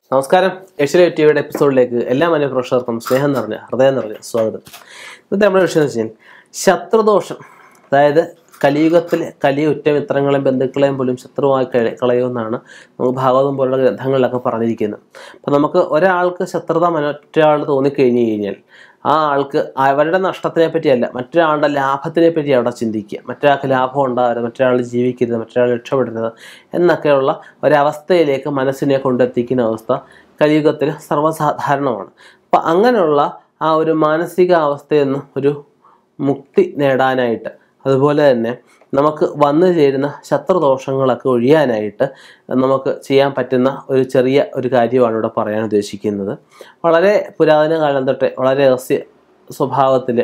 നമസ്കാരം ഏഷ്യയിലെ ടിവിയുടെ എപ്പിസോഡിലേക്ക് എല്ലാ മനു പ്രേക്ഷകർക്കും സ്നേഹം നിറഞ്ഞ ഹൃദയം നിറഞ്ഞ സ്വാഗതം ഇന്നത്തെ നമ്മുടെ വിഷയം എന്ന് വെച്ചാൽ ശത്രുദോഷം അതായത് കലിയുഗത്തിലെ കലിയ ഉറ്റമിത്രങ്ങളെയും ബന്ധുക്കളെയും പോലും ശത്രുവായി കള- കളയുമെന്നാണ് നമുക്ക് ഭാഗവതം പോലുള്ള ഗ്രന്ഥങ്ങളിലൊക്കെ പറഞ്ഞിരിക്കുന്നത് അപ്പം നമുക്ക് ഒരാൾക്ക് ശത്രുത മറ്റൊരാൾ തോന്നിക്കഴിഞ്ഞു കഴിഞ്ഞാൽ ആ ആൾക്ക് അവരുടെ നഷ്ടത്തിനെ പറ്റിയല്ല മറ്റൊരാളുടെ ലാഭത്തിനെ പറ്റി അവിടെ ചിന്തിക്കുക മറ്റൊരാൾക്ക് ലാഭം ഉണ്ടാകരുത് മറ്റൊരാൾ ജീവിക്കരുത് മറ്റൊരാൾ രക്ഷപ്പെടരുത് എന്നൊക്കെയുള്ള ഒരവസ്ഥയിലേക്ക് മനസ്സിനെ കൊണ്ടെത്തിക്കുന്ന അവസ്ഥ കലിയുഗത്തിൽ സർവ്വസാധാരണമാണ് അപ്പം അങ്ങനെയുള്ള ആ ഒരു മാനസിക അവസ്ഥയിൽ നിന്ന് ഒരു മുക്തി നേടാനായിട്ട് അതുപോലെ തന്നെ നമുക്ക് വന്നു ചേരുന്ന ശത്രുദോഷങ്ങളൊക്കെ ഒഴിയാനായിട്ട് നമുക്ക് ചെയ്യാൻ പറ്റുന്ന ഒരു ചെറിയ ഒരു കാര്യമാണ് ഇവിടെ പറയാൻ ഉദ്ദേശിക്കുന്നത് വളരെ പുരാതന കാലം തൊട്ടേ വളരെ രഹസ്യ സ്വഭാവത്തിൽ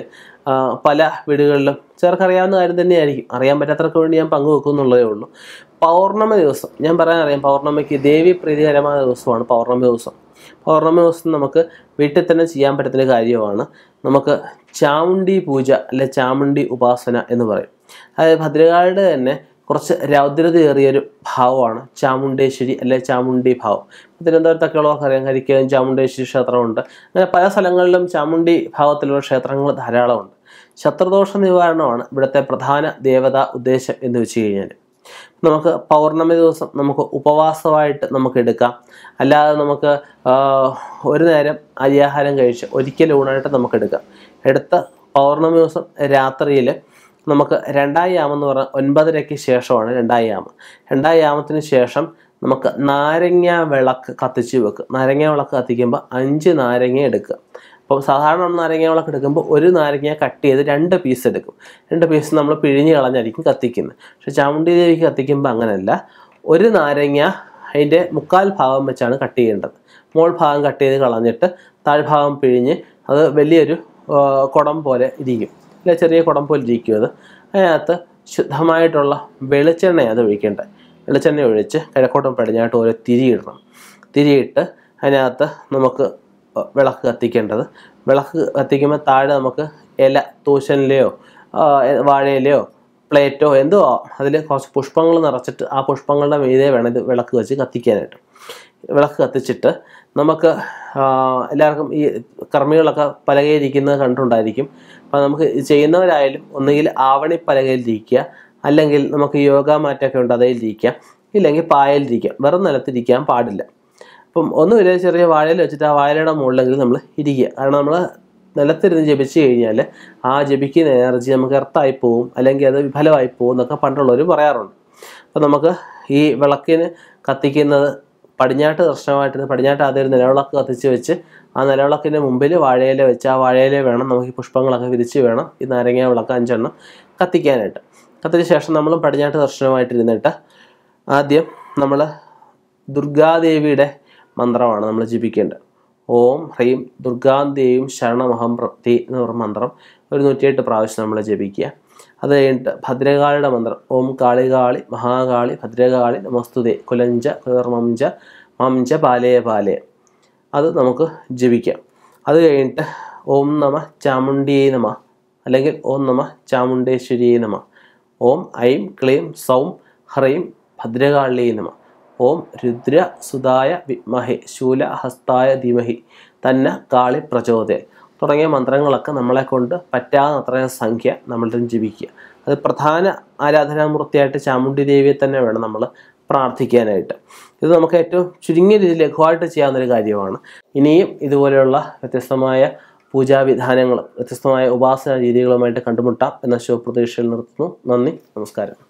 പല വീടുകളിലും ചിലർക്കറിയാവുന്ന കാര്യം തന്നെയായിരിക്കും അറിയാൻ പറ്റാത്തവർക്ക് വേണ്ടി ഞാൻ പങ്കുവെക്കുന്നുള്ളതേ ഉള്ളൂ പൗർണമി ദിവസം ഞാൻ പറയാൻ അറിയാം പൗർണമിക്ക് ദേവി പ്രീതികരമായ ദിവസമാണ് പൗർണമി ദിവസം പൗർണമി ദിവസം നമുക്ക് വീട്ടിൽ തന്നെ ചെയ്യാൻ പറ്റുന്ന കാര്യമാണ് നമുക്ക് ചാമുണ്ടി പൂജ അല്ലെ ചാമുണ്ടി ഉപാസന എന്ന് പറയും അതായത് ഭദ്രകാളിയുടെ തന്നെ കുറച്ച് രൗദ്രതയേറിയൊരു ഭാവമാണ് ചാമുണ്ടേശ്വരി അല്ലെ ചാമുണ്ടി ഭാവം തിരുവനന്തപുരത്തൊക്കെ ഉള്ളവർക്ക് അറിയാം കരിക്കകം ചാമുണ്ടേശ്വരി ക്ഷേത്രമുണ്ട് അങ്ങനെ പല സ്ഥലങ്ങളിലും ചാമുണ്ടി ഭാവത്തിലുള്ള ക്ഷേത്രങ്ങൾ ധാരാളമുണ്ട് ശത്രുദോഷ നിവാരണമാണ് ഇവിടുത്തെ പ്രധാന ദേവതാ ഉദ്ദേശം എന്ന് വെച്ച് കഴിഞ്ഞാൽ നമുക്ക് പൗർണമി ദിവസം നമുക്ക് ഉപവാസമായിട്ട് നമുക്ക് എടുക്കാം അല്ലാതെ നമുക്ക് ആ, ഒരു നേരം അരിയാഹാരം കഴിച്ച് ഒരിക്കൽ ഊണായിട്ട് നമുക്ക് എടുക്കാം എടുത്ത പൗർണമി ദിവസം രാത്രിയിൽ നമുക്ക് രണ്ടാം യാമം എന്ന് പറഞ്ഞാൽ ഒൻപതരയ്ക്ക് ശേഷമാണ് രണ്ടാം യാമം രണ്ടാം യാമത്തിന് ശേഷം നമുക്ക് നാരങ്ങ വിളക്ക് കത്തിച്ച് വെക്കുക നാരങ്ങ വിളക്ക് കത്തിക്കുമ്പോൾ അഞ്ച് നാരങ്ങ എടുക്കുക അപ്പം സാധാരണ നമ്മൾ നാരങ്ങ വിളക്ക് എടുക്കുമ്പോൾ ഒരു നാരങ്ങ കട്ട് ചെയ്ത് രണ്ട് പീസ് എടുക്കും രണ്ട് പീസ് നമ്മൾ പിഴിഞ്ഞ് കളഞ്ഞായിരിക്കും കത്തിക്കുന്നത് പക്ഷെ ചാമുണ്ടി ദേവിക്ക് കത്തിക്കുമ്പോൾ അങ്ങനെയല്ല ഒരു നാരങ്ങ അതിൻ്റെ മുക്കാൽ ഭാഗം വെച്ചാണ് കട്ട് ചെയ്യേണ്ടത് മോൾ ഭാഗം കട്ട് ചെയ്ത് കളഞ്ഞിട്ട് താഴ്ഭാഗം പിഴിഞ്ഞ് അത് വലിയൊരു ആ, കുടം പോലെ ഇരിക്കും അല്ലെ ചെറിയ കുടം പോലെ ഇരിക്കും അത് അതിനകത്ത് ശുദ്ധമായിട്ടുള്ള വെളിച്ചെണ്ണ അത് ഒഴിക്കേണ്ടത് വെളിച്ചെണ്ണ ഒഴിച്ച് കിഴക്കോട്ടും പടിഞ്ഞാട്ടും ഓരോ തിരിയിടണം തിരിയിട്ട് അതിനകത്ത് നമുക്ക് വിളക്ക് കത്തിക്കേണ്ടത് വിളക്ക് കത്തിക്കുമ്പോൾ താഴെ നമുക്ക് ഇല തൂശനിലെയോ ആ, വാഴയിലയോ പ്ലേറ്റോ എന്തോ അതിൽ കുറച്ച് പുഷ്പങ്ങൾ നിറച്ചിട്ട് ആ പുഷ്പങ്ങളുടെ മീതെ വേണം ഇത് വിളക്ക് വെച്ച് കത്തിക്കാനായിട്ട് വിളക്ക് കത്തിച്ചിട്ട് നമുക്ക് ആ, എല്ലാവർക്കും ഈ കർമ്മികളൊക്കെ പലകയിരിക്കുന്നത് കണ്ടിട്ടുണ്ടായിരിക്കും അപ്പോൾ നമുക്ക് ഇത് ചെയ്യുന്നവരായാലും ഒന്നുകിൽ ആവണി പലകയിലിരിക്കുക അല്ലെങ്കിൽ നമുക്ക് യോഗ മാറ്റമൊക്കെ ഉണ്ട് അതിലിരിക്കാം ഇല്ലെങ്കിൽ പായലിരിക്കാം വെറും നിലത്തിരിക്കാൻ പാടില്ല അപ്പം ഒന്നുമില്ല ചെറിയ വാഴയിൽ വെച്ചിട്ട് ആ വാഴയുടെ മുകളിലെങ്കിലും നമ്മൾ ഇരിക്കുക കാരണം നമ്മൾ നിലത്തിരുന്ന് ജപിച്ച് കഴിഞ്ഞാൽ ആ ജപിക്കുന്ന എനർജി നമുക്ക് എർത്തായി പോവും അല്ലെങ്കിൽ അത് വിഫലമായി പോകും എന്നൊക്കെ പണ്ടുള്ളവർ പറയാറുണ്ട് അപ്പം നമുക്ക് ഈ വിളക്കിന് കത്തിക്കുന്നത് പടിഞ്ഞാട്ട് ദർശനമായിട്ട് പടിഞ്ഞാട്ട് ആദ്യം ഒരു നിലവിളക്ക് കത്തിച്ച് വെച്ച് ആ നിലവിളക്കിൻ്റെ മുമ്പിൽ വാഴയില വെച്ച് ആ വാഴയില വേണം നമുക്ക് ഈ പുഷ്പങ്ങളൊക്കെ വിരിച്ച് വേണം ഈ നാരങ്ങ വിളക്ക് അഞ്ചെണ്ണം കത്തിക്കാനായിട്ട് കത്തിച്ച ശേഷം നമ്മൾ പടിഞ്ഞാട്ട് ദർശനമായിട്ടിരുന്നിട്ട് ആദ്യം നമ്മൾ ദുർഗാദേവിയുടെ മന്ത്രമാണ് നമ്മൾ ജപിക്കേണ്ടത് ഓം ഹ്രീം ദുർഗാദേവിയും ശരണമഹം പ്രപ്തി എന്ന് പറഞ്ഞ മന്ത്രം ഒരു നൂറ്റിയെട്ട് പ്രാവശ്യം നമ്മൾ ജപിക്കുക അത് കഴിഞ്ഞിട്ട് ഭദ്രകാളിയുടെ മന്ത്രം ഓം കാളികാളി മഹാകാളി ഭദ്രകാളി നമസ്തുതേ കുലഞ്ച കുലർമഞ്ച മംജ പാലയ പാലയ അത് നമുക്ക് ജപിക്കാം അത് കഴിഞ്ഞിട്ട് ഓം നമ ചാമുണ്ടിയേ നമ അല്ലെങ്കിൽ ഓം നമ ചാമുണ്ടേശ്വരിയേ നമ ഓം ഐം ക്ലീം സൗം ഹ്രീം ഭദ്രകാളിയേ നമ ഓം രുദ്ര സുതായ വിദ്മഹെ ശൂലഹസ്തായ ധീമഹി തന്നെ കാളി പ്രചോദയ തുടങ്ങിയ മന്ത്രങ്ങളൊക്കെ നമ്മളെ കൊണ്ട് പറ്റാവുന്ന അത്രയും സംഖ്യ നമ്മളുടെ ജപിക്കുക അത് പ്രധാന ആരാധനാമൂർത്തിയായിട്ട് ചാമുണ്ടി ദേവിയെ തന്നെ വേണം നമ്മൾ പ്രാർത്ഥിക്കാനായിട്ട് ഇത് നമുക്ക് ഏറ്റവും ചുരുങ്ങിയ രീതിയിൽ ലഘുവായിട്ട് ചെയ്യാവുന്ന ഒരു കാര്യമാണ് ഇനിയും ഇതുപോലെയുള്ള വ്യത്യസ്തമായ പൂജാവിധാനങ്ങളും വ്യത്യസ്തമായ ഉപാസന രീതികളുമായിട്ട് കണ്ടുമുട്ടാം എന്ന ശുഭപ്രതീക്ഷയിൽ നിർത്തുന്നു നന്ദി നമസ്കാരം